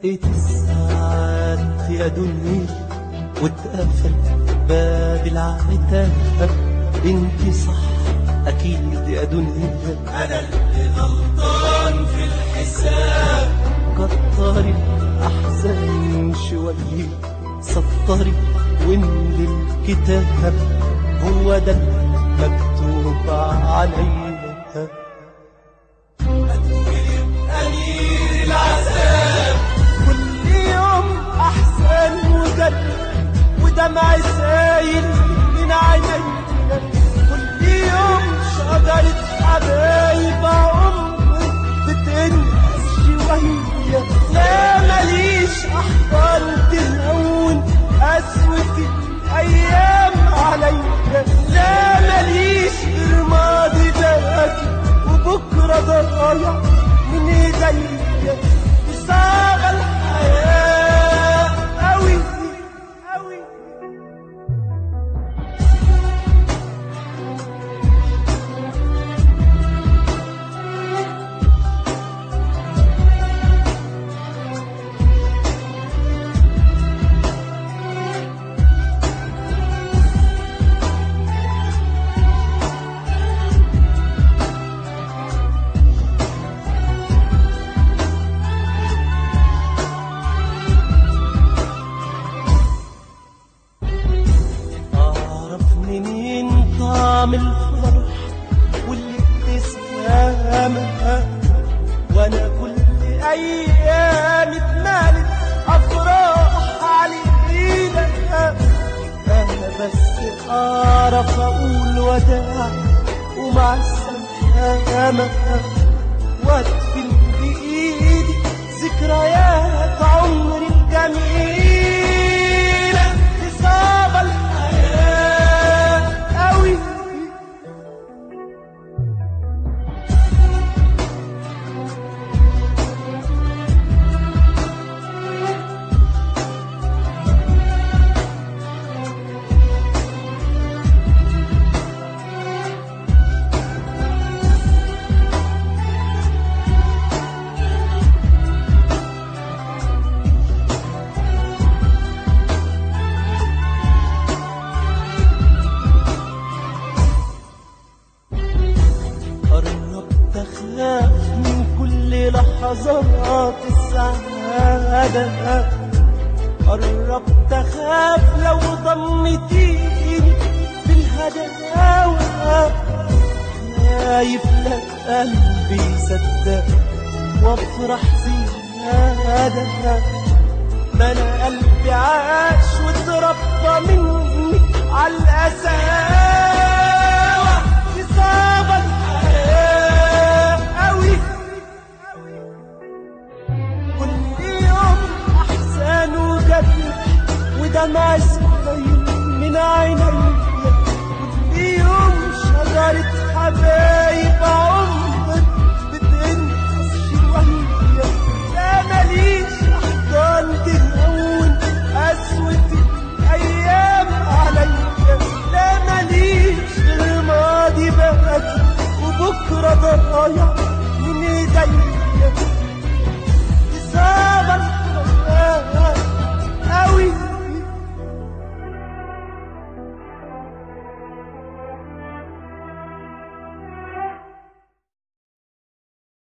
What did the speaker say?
دقت الساعات يا دنيا واتقفل باب العتاب انت صح اكيد يا دنيا انا اللي غلطان في الحساب كتري الاحزان شويه سطري واملي الكتاب هو ده مكتوب عليا أمير العذاب كل يوم احسن وجد ودمع سايل من عينيا كل يوم شجرة حبايب عمر بتنقص شوية لا ماليش احضان تهون قسوة الايام عليا لا ماليش غير ماضي باكي وبكرة ضايع من ايديا بصاغ الحياة أوي أوي أعرف منين طعم الفرح واللي ابتسامة وأنا كل أيامي اتمالت أفراح علينا أنا بس أعرف أقول وداع ومع السلامة وأدفن بإيدي ذكريات عمري الجميلة إصابة الحياة أوي قربت أخاف من كل لحظات السعادة قربت أخاف لو ضمتيني بالهداوة خايف لك قلبي يصدق وافرح زيادة ما انا قلبي عاش واتربى مني على القساوة إصابة الحياة أوي كل يوم أحزان وجد ودمع سايل من عينيا كل يوم شجرة حبايب عمر بتنقص شوية لا ماليش أحضان تهون قسوة الأيام عليا لا ماليش غير ماضي باكي وبكرة ضايع من ايديا